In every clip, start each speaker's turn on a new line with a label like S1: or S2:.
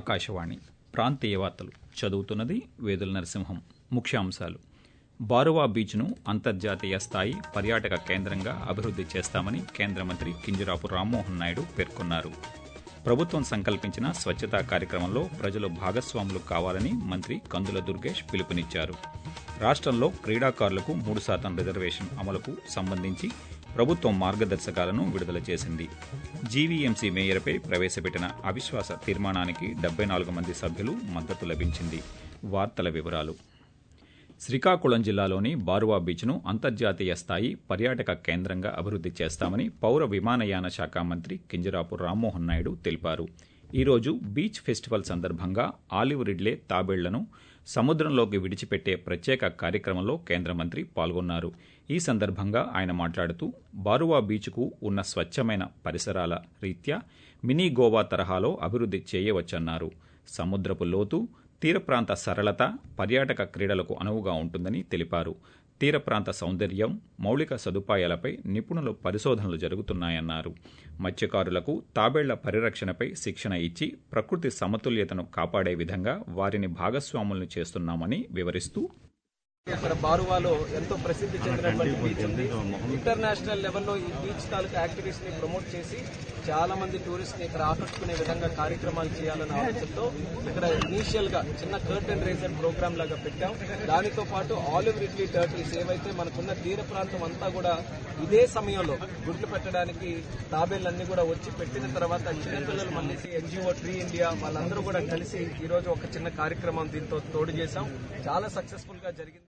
S1: ఆకాశవాణి ప్రాంతీయ వార్తలు చదువుతున్నది వేదుల నరసింహం ముఖ్యాంశాలు బారువా బీచ్ను అంతర్జాతీయ స్థాయి పర్యాటక కేంద్రంగా అభివృద్ధి చేస్తామని కేంద్ర మంత్రి కింజరాపు రామ్మోహన్ నాయుడు పేర్కొన్నారు ప్రభుత్వం సంకల్పించిన స్వచ్ఛతా కార్యక్రమంలో ప్రజలు భాగస్వాములు కావాలని మంత్రి కందుల దుర్గేష్ పిలుపునిచ్చారు రాష్ట్రంలో క్రీడాకారులకు మూడు శాతం రిజర్వేషన్ అమలుకు సంబంధించి ప్రభుత్వం మార్గదర్శకాలను విడుదల చేసింది జీవీఎంసీ మేయర్పై ప్రవేశపెట్టిన అవిశ్వాస తీర్మానానికి డెబ్బై నాలుగు మంది సభ్యులు మద్దతు లభించింది వార్తల వివరాలు శ్రీకాకుళం జిల్లాలోని బారువా బీచ్ను అంతర్జాతీయ స్థాయి పర్యాటక కేంద్రంగా అభివృద్ధి చేస్తామని పౌర విమానయాన శాఖ మంత్రి కింజరాపు రామ్మోహన్ నాయుడు తెలిపారు ఈరోజు బీచ్ ఫెస్టివల్ సందర్భంగా ఆలివ్ రిడ్లే తాబేళ్లను సముద్రంలోకి విడిచిపెట్టే ప్రత్యేక కార్యక్రమంలో కేంద్ర మంత్రి పాల్గొన్నారు ఈ సందర్భంగా ఆయన మాట్లాడుతూ బారువా బీచ్కు ఉన్న స్వచ్ఛమైన పరిసరాల రీత్యా మినీ గోవా తరహాలో అభివృద్ధి చేయవచ్చన్నారు సముద్రపు లోతు తీర ప్రాంత సరళత పర్యాటక క్రీడలకు అనువుగా ఉంటుందని తెలిపారు తీర ప్రాంత సౌందర్యం మౌలిక సదుపాయాలపై నిపుణులు పరిశోధనలు జరుగుతున్నాయన్నారు మత్స్యకారులకు తాబేళ్ల పరిరక్షణపై శిక్షణ ఇచ్చి ప్రకృతి సమతుల్యతను కాపాడే విధంగా వారిని భాగస్వాములను చేస్తున్నామని వివరిస్తూ
S2: ఇక్కడ బారువాలో ఎంతో ప్రసిద్ధి చెందినటువంటి బీచ్ ఉంది ఇంటర్నేషనల్ లెవెల్లో ఈ బీచ్ తాలూకా యాక్టివిటీస్ ని ప్రమోట్ చేసి చాలా మంది టూరిస్ట్ ని ఇక్కడ ఆకట్టుకునే విధంగా కార్యక్రమాలు చేయాలన్న ఆలోచనతో ఇక్కడ ఇనీషియల్ గా చిన్న కర్టన్ రేజర్ ప్రోగ్రామ్ లాగా పెట్టాం దానితో పాటు ఆలివ్ రిడ్లీ టర్టిల్స్ ఏవైతే మనకున్న తీర ప్రాంతం అంతా కూడా ఇదే సమయంలో గుడ్లు పెట్టడానికి తాబేళ్ళన్నీ కూడా వచ్చి పెట్టిన తర్వాత చిన్నపిల్లలు మళ్ళీ ఎన్జిఓ ట్రీ ఇండియా వాళ్ళందరూ కూడా కలిసి ఈ రోజు ఒక చిన్న కార్యక్రమం దీంతో తోడు చేశాం చాలా సక్సెస్ఫుల్ గా జరిగింది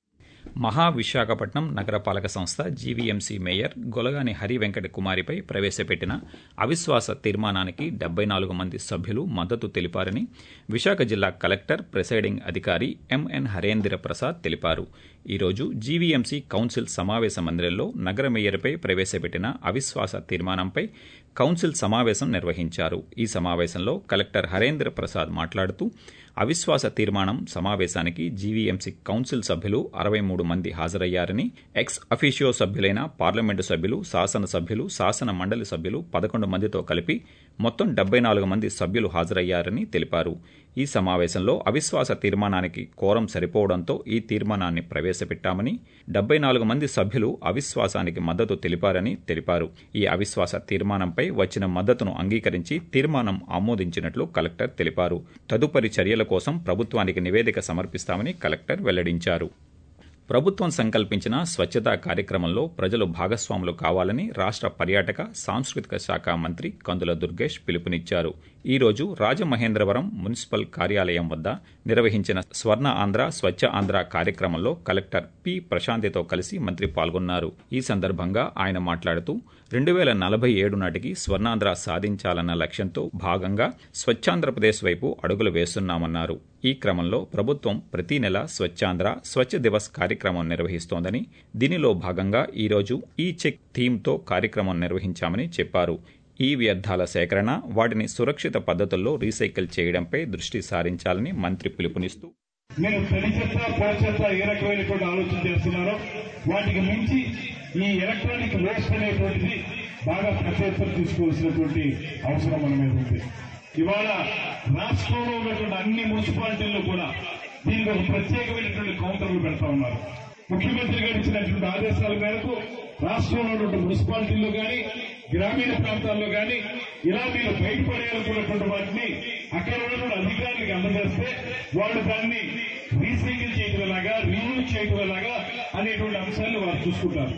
S1: మహావిశాఖపట్నం నగరపాలక సంస్థ జీవీఎంసీ మేయర్ గొలగాని హరి వెంకట కుమారిపై ప్రవేశపెట్టిన అవిశ్వాస తీర్మానానికి డెబ్బై నాలుగు మంది సభ్యులు మద్దతు తెలిపారని విశాఖ జిల్లా కలెక్టర్ ప్రిసైడింగ్ అధికారి ఎంఎన్ హరేంద్ర ప్రసాద్ తెలిపారు ఈరోజు జీవీఎంసీ కౌన్సిల్ సమావేశ మందిరంలో నగర మేయర్పై ప్రవేశపెట్టిన అవిశ్వాస తీర్మానంపై కౌన్సిల్ సమావేశం నిర్వహించారు ఈ సమావేశంలో కలెక్టర్ హరేంద్ర ప్రసాద్ మాట్లాడుతూ అవిశ్వాస తీర్మానం సమావేశానికి జీవీఎంసీ కౌన్సిల్ సభ్యులు అరవై మూడు మంది హాజరయ్యారని ఎక్స్ అఫీషియో సభ్యులైన పార్లమెంటు సభ్యులు శాసన సభ్యులు శాసన మండలి సభ్యులు పదకొండు మందితో కలిపి మొత్తం డెబ్బై నాలుగు మంది సభ్యులు హాజరయ్యారని తెలిపారు ఈ సమావేశంలో అవిశ్వాస తీర్మానానికి కోరం సరిపోవడంతో ఈ తీర్మానాన్ని ప్రవేశపెట్టామని డెబ్బై నాలుగు మంది సభ్యులు అవిశ్వాసానికి మద్దతు తెలిపారని తెలిపారు ఈ అవిశ్వాస తీర్మానంపై వచ్చిన మద్దతును అంగీకరించి తీర్మానం ఆమోదించినట్లు కలెక్టర్ తెలిపారు తదుపరి చర్యల కోసం ప్రభుత్వానికి నివేదిక సమర్పిస్తామని కలెక్టర్ వెల్లడించారు ప్రభుత్వం సంకల్పించిన స్వచ్ఛతా కార్యక్రమంలో ప్రజలు భాగస్వాములు కావాలని రాష్ట్ర పర్యాటక సాంస్కృతిక శాఖ మంత్రి కందుల దుర్గేష్ పిలుపునిచ్చారు ఈ రోజు రాజమహేంద్రవరం మున్సిపల్ కార్యాలయం వద్ద నిర్వహించిన స్వర్ణ ఆంధ్ర స్వచ్ఛ ఆంధ్ర కార్యక్రమంలో కలెక్టర్ పి ప్రశాంతితో కలిసి మంత్రి పాల్గొన్నారు ఈ సందర్భంగా ఆయన మాట్లాడుతూ రెండు వేల నలభై ఏడు నాటికి స్వర్ణాంధ్ర సాధించాలన్న లక్ష్యంతో భాగంగా స్వచ్ఛాంధ్రప్రదేశ్ వైపు అడుగులు వేస్తున్నామన్నారు ఈ క్రమంలో ప్రభుత్వం ప్రతి నెల స్వచ్ఛాంధ్ర స్వచ్ఛ దివస్ కార్యక్రమం నిర్వహిస్తోందని దీనిలో భాగంగా ఈరోజు ఈ చెక్ థీమ్తో కార్యక్రమం నిర్వహించామని చెప్పారు ఈ వ్యర్థాల సేకరణ వాటిని సురక్షిత పద్ధతుల్లో రీసైకిల్ చేయడంపై దృష్టి సారించాలని మంత్రి పిలుపునిస్తూ
S3: మీరు తడి చెత్త పొడి చెత్త ఏ రకమైనటువంటి ఆలోచన చేస్తున్నారో వాటికి మించి ఈ ఎలక్ట్రానిక్ వేస్ట్ అనేటువంటిది బాగా పెద్ద ఎత్తున తీసుకోవాల్సినటువంటి అవసరం మన మీద ఉంది ఇవాళ రాష్ట్రంలో ఉన్నటువంటి అన్ని మున్సిపాలిటీల్లో కూడా దీనికి ఒక ప్రత్యేకమైనటువంటి కౌంటర్లు పెడతా ఉన్నారు ముఖ్యమంత్రి గారు ఇచ్చినటువంటి ఆదేశాల మేరకు రాష్ట్రంలో ఉన్నటువంటి మున్సిపాలిటీల్లో కానీ గ్రామీణ ప్రాంతాల్లో కానీ ఇలా మీరు బయటపడేయాలనుకున్నటువంటి వాటిని అక్కడ ఉన్నటువంటి అధికారులకు అందజేస్తే వాళ్ళు దాన్ని రీసైకిల్ చేయడం ఎలాగా రీయూజ్ చేయడం ఎలాగా అనేటువంటి అంశాలను వారు చూసుకుంటారు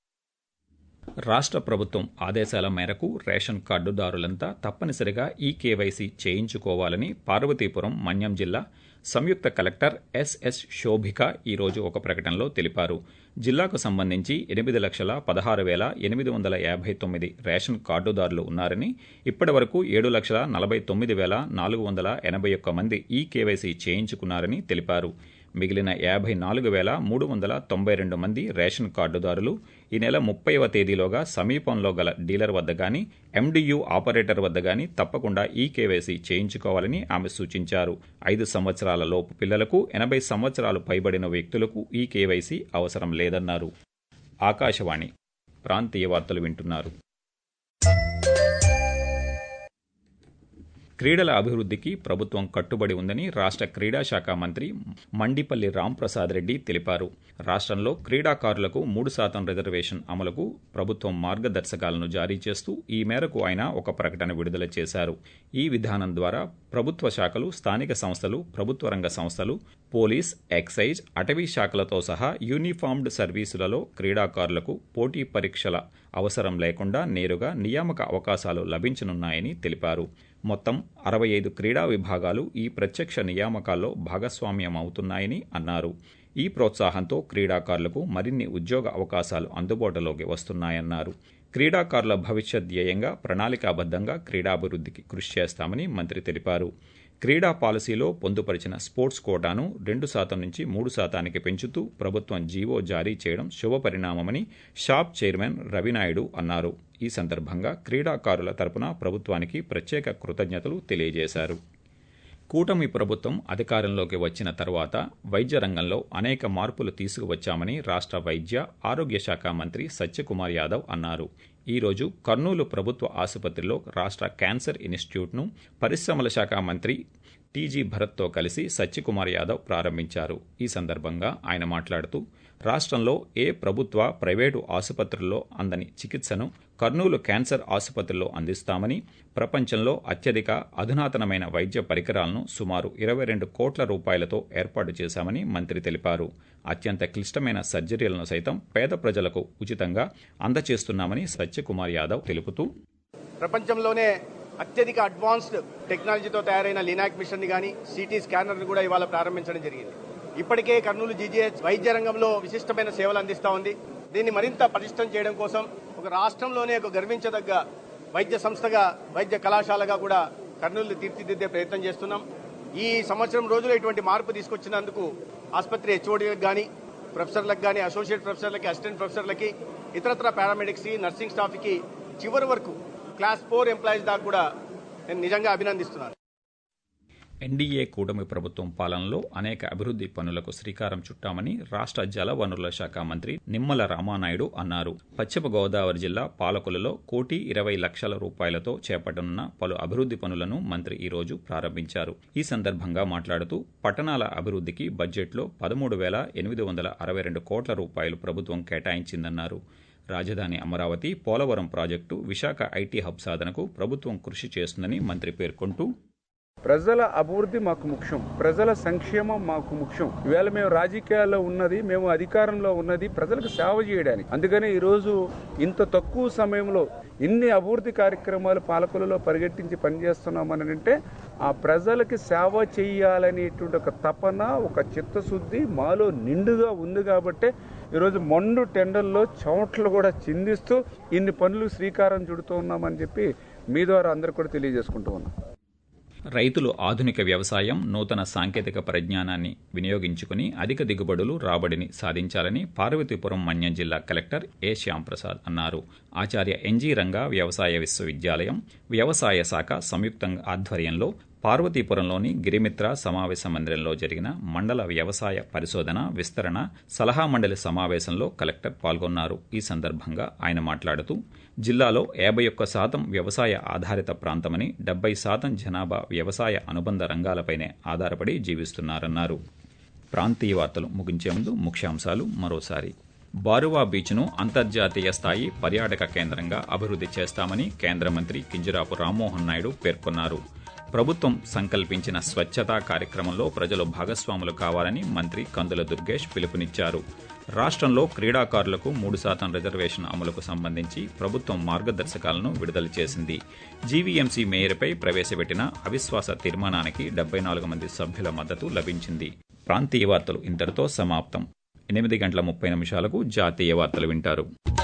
S1: రాష్ట్ర ప్రభుత్వం ఆదేశాల మేరకు రేషన్ కార్డుదారులంతా తప్పనిసరిగా ఈ కేవైసీ చేయించుకోవాలని పార్వతీపురం మన్యం జిల్లా సంయుక్త కలెక్టర్ ఎస్ఎస్ శోభిక ఈరోజు ఒక ప్రకటనలో తెలిపారు జిల్లాకు సంబంధించి ఎనిమిది లక్షల పదహారు వేల ఎనిమిది వందల యాభై తొమ్మిది రేషన్ కార్డుదారులు ఉన్నారని ఇప్పటి వరకు ఏడు లక్షల నలభై తొమ్మిది వేల నాలుగు వందల ఎనభై ఒక్క మంది ఈ కేవైసీ చేయించుకున్నారని తెలిపారు మిగిలిన యాభై నాలుగు వేల మూడు వందల తొంభై రెండు మంది రేషన్ కార్డుదారులు ఈ నెల ముప్పైవ తేదీలోగా సమీపంలో గల డీలర్ వద్ద గాని ఎండియు ఆపరేటర్ వద్ద గాని తప్పకుండా ఈ కేవైసీ చేయించుకోవాలని ఆమె సూచించారు ఐదు సంవత్సరాల లోపు పిల్లలకు ఎనభై సంవత్సరాలు పైబడిన వ్యక్తులకు ఈ కేవైసీ అవసరం లేదన్నారు ఆకాశవాణి ప్రాంతీయ వార్తలు వింటున్నారు క్రీడల అభివృద్ధికి ప్రభుత్వం కట్టుబడి ఉందని రాష్ట్ర క్రీడా శాఖ మంత్రి మండిపల్లి రాంప్రసాద్ రెడ్డి తెలిపారు రాష్ట్రంలో క్రీడాకారులకు మూడు శాతం రిజర్వేషన్ అమలుకు ప్రభుత్వం మార్గదర్శకాలను జారీ చేస్తూ ఈ మేరకు ఆయన ఒక ప్రకటన విడుదల చేశారు ఈ విధానం ద్వారా ప్రభుత్వ శాఖలు స్థానిక సంస్థలు ప్రభుత్వ రంగ సంస్థలు పోలీస్ ఎక్సైజ్ అటవీ శాఖలతో సహా యూనిఫామ్డ్ సర్వీసులలో క్రీడాకారులకు పోటీ పరీక్షల అవసరం లేకుండా నేరుగా నియామక అవకాశాలు లభించనున్నాయని తెలిపారు మొత్తం అరవై ఐదు క్రీడా విభాగాలు ఈ ప్రత్యక్ష నియామకాల్లో భాగస్వామ్యం అవుతున్నాయని అన్నారు ఈ ప్రోత్సాహంతో క్రీడాకారులకు మరిన్ని ఉద్యోగ అవకాశాలు అందుబాటులోకి వస్తున్నాయన్నారు క్రీడాకారుల భవిష్యత్ ధ్యేయంగా ప్రణాళికాబద్ధంగా క్రీడాభివృద్ధికి కృషి చేస్తామని మంత్రి తెలిపారు క్రీడా పాలసీలో పొందుపరిచిన స్పోర్ట్స్ కోటాను రెండు శాతం నుంచి మూడు శాతానికి పెంచుతూ ప్రభుత్వం జీవో జారీ చేయడం శుభపరిణామమని షాప్ చైర్మన్ రవినాయుడు అన్నారు ఈ సందర్భంగా క్రీడాకారుల తరపున ప్రభుత్వానికి ప్రత్యేక కృతజ్ఞతలు తెలియజేశారు కూటమి ప్రభుత్వం అధికారంలోకి వచ్చిన తరువాత వైద్య రంగంలో అనేక మార్పులు తీసుకువచ్చామని రాష్ట్ర వైద్య ఆరోగ్య శాఖ మంత్రి సత్యకుమార్ యాదవ్ అన్నారు ఈ రోజు కర్నూలు ప్రభుత్వ ఆసుపత్రిలో రాష్ట్ర క్యాన్సర్ ఇన్స్టిట్యూట్ను పరిశ్రమల శాఖ మంత్రి టీజీ భరత్తో కలిసి సత్యకుమార్ యాదవ్ ప్రారంభించారు ఈ సందర్భంగా ఆయన మాట్లాడుతూ రాష్ట్రంలో ఏ ప్రభుత్వ ప్రైవేటు ఆసుపత్రుల్లో అందని చికిత్సను కర్నూలు క్యాన్సర్ ఆసుపత్రిలో అందిస్తామని ప్రపంచంలో అత్యధిక అధునాతనమైన వైద్య పరికరాలను సుమారు ఇరవై రెండు కోట్ల రూపాయలతో ఏర్పాటు చేశామని మంత్రి తెలిపారు అత్యంత క్లిష్టమైన సర్జరీలను సైతం పేద ప్రజలకు ఉచితంగా అందచేస్తున్నామని సత్యకుమార్ యాదవ్ తెలుపుతూ
S4: ప్రపంచంలోనే అత్యధిక అడ్వాన్స్డ్ టెక్నాలజీతో తయారైన లినాక్ మిషన్ ని కానీ సిటీ స్కానర్ ని కూడా ఇవాళ ప్రారంభించడం జరిగింది ఇప్పటికే కర్నూలు జీజీహెచ్ వైద్య రంగంలో విశిష్టమైన సేవలు అందిస్తా ఉంది దీన్ని మరింత పటిష్టం చేయడం కోసం ఒక రాష్ట్రంలోనే ఒక గర్వించదగ్గ వైద్య సంస్థగా వైద్య కళాశాలగా కూడా కర్నూలు తీర్చిదిద్దే ప్రయత్నం చేస్తున్నాం ఈ సంవత్సరం రోజులు ఇటువంటి మార్పు తీసుకొచ్చినందుకు ఆసుపత్రి హెచ్ఓడీలకు కానీ ప్రొఫెసర్లకు కానీ అసోసియేట్ ప్రొఫెసర్లకి అసిస్టెంట్ ప్రొఫెసర్లకి ఇతరత్ర పారామెడిక్స్ నర్సింగ్ స్టాఫ్కి చివరి వరకు క్లాస్ ఫోర్ ఎంప్లాయీస్ దాకా కూడా నేను నిజంగా అభినందిస్తున్నాను
S1: ఎన్డీఏ కూటమి ప్రభుత్వం పాలనలో అనేక అభివృద్ది పనులకు శ్రీకారం చుట్టామని రాష్ట్ర జల వనరుల శాఖ మంత్రి నిమ్మల రామానాయుడు అన్నారు పశ్చిమ గోదావరి జిల్లా పాలకులలో కోటి ఇరవై లక్షల రూపాయలతో చేపట్టనున్న పలు అభివృద్ది పనులను మంత్రి ఈ రోజు ప్రారంభించారు ఈ సందర్భంగా మాట్లాడుతూ పట్టణాల అభివృద్దికి బడ్జెట్లో పదమూడు వేల ఎనిమిది వందల అరవై రెండు కోట్ల రూపాయలు ప్రభుత్వం కేటాయించిందన్నారు రాజధాని Amaravati Polavaram project Visakha IT hub సాధనకు ప్రభుత్వం కృషి చేస్తుందని మంత్రి పేర్కొంటూ
S5: ప్రజల అభివృద్ధి మాకు ముఖ్యం ప్రజల సంక్షేమం మాకు ముఖ్యం ఈవేళ మేము రాజకీయాల్లో ఉన్నది మేము అధికారంలో ఉన్నది ప్రజలకు సేవ చేయడానికి అందుకని ఈరోజు ఇంత తక్కువ సమయంలో ఇన్ని అభివృద్ధి కార్యక్రమాలు పాలకులలో పరిగెట్టించి పనిచేస్తున్నామని అంటే ఆ ప్రజలకి సేవ చేయాలనేటువంటి ఒక తపన ఒక చిత్తశుద్ధి మాలో నిండుగా ఉంది కాబట్టే ఈరోజు మొండు టెండర్లో చెమట్లు కూడా చిందిస్తూ ఇన్ని పనులు శ్రీకారం చుడుతూ ఉన్నామని చెప్పి మీ ద్వారా అందరు కూడా తెలియజేసుకుంటూ ఉన్నాం
S1: రైతులు ఆధునిక వ్యవసాయం నూతన సాంకేతిక పరిజ్ఞానాన్ని వినియోగించుకుని అధిక దిగుబడులు రాబడిని సాధించాలని పార్వతీపురం మన్యం జిల్లా కలెక్టర్ ఏ శ్యాంప్రసాద్ అన్నారు ఆచార్య ఎన్జీ రంగా వ్యవసాయ విశ్వవిద్యాలయం వ్యవసాయ శాఖ సంయుక్తంగా ఆధ్వర్యంలో పార్వతీపురంలోని గిరిమిత్ర సమావేశ మందిరంలో జరిగిన మండల వ్యవసాయ పరిశోధన విస్తరణ సలహా మండలి సమావేశంలో కలెక్టర్ పాల్గొన్నారు ఈ సందర్భంగా ఆయన మాట్లాడుతూ జిల్లాలో యాభై ఒక్క శాతం వ్యవసాయ ఆధారిత ప్రాంతమని డెబ్బై శాతం జనాభా వ్యవసాయ అనుబంధ రంగాలపైనే ఆధారపడి జీవిస్తున్నారన్నారు ప్రాంతీయ వార్తలు ముగించే ముందు ముఖ్యాంశాలు మరోసారి బారువా బీచ్ను అంతర్జాతీయ స్థాయి పర్యాటక కేంద్రంగా అభివృద్ధి చేస్తామని కేంద్ర మంత్రి కింజరాపు రామ్మోహన్ నాయుడు పేర్కొన్నారు ప్రభుత్వం సంకల్పించిన స్వచ్ఛతా కార్యక్రమంలో ప్రజలు భాగస్వాములు కావాలని మంత్రి కందుల దుర్గేష్ పిలుపునిచ్చారు రాష్ట్రంలో క్రీడాకారులకు మూడు శాతం రిజర్వేషన్ అమలుకు సంబంధించి ప్రభుత్వం మార్గదర్శకాలను విడుదల చేసింది జీవీఎంసీ మేయర్పై ప్రవేశపెట్టిన అవిశ్వాస తీర్మానానికి డెబ్బై నాలుగు మంది సభ్యుల మద్దతు లభించింది ప్రాంతీయ వార్తలు ఇంతటితో సమాప్తం ఎనిమిది గంటల ముప్పై నిమిషాలకు జాతీయ వార్తలు వింటారు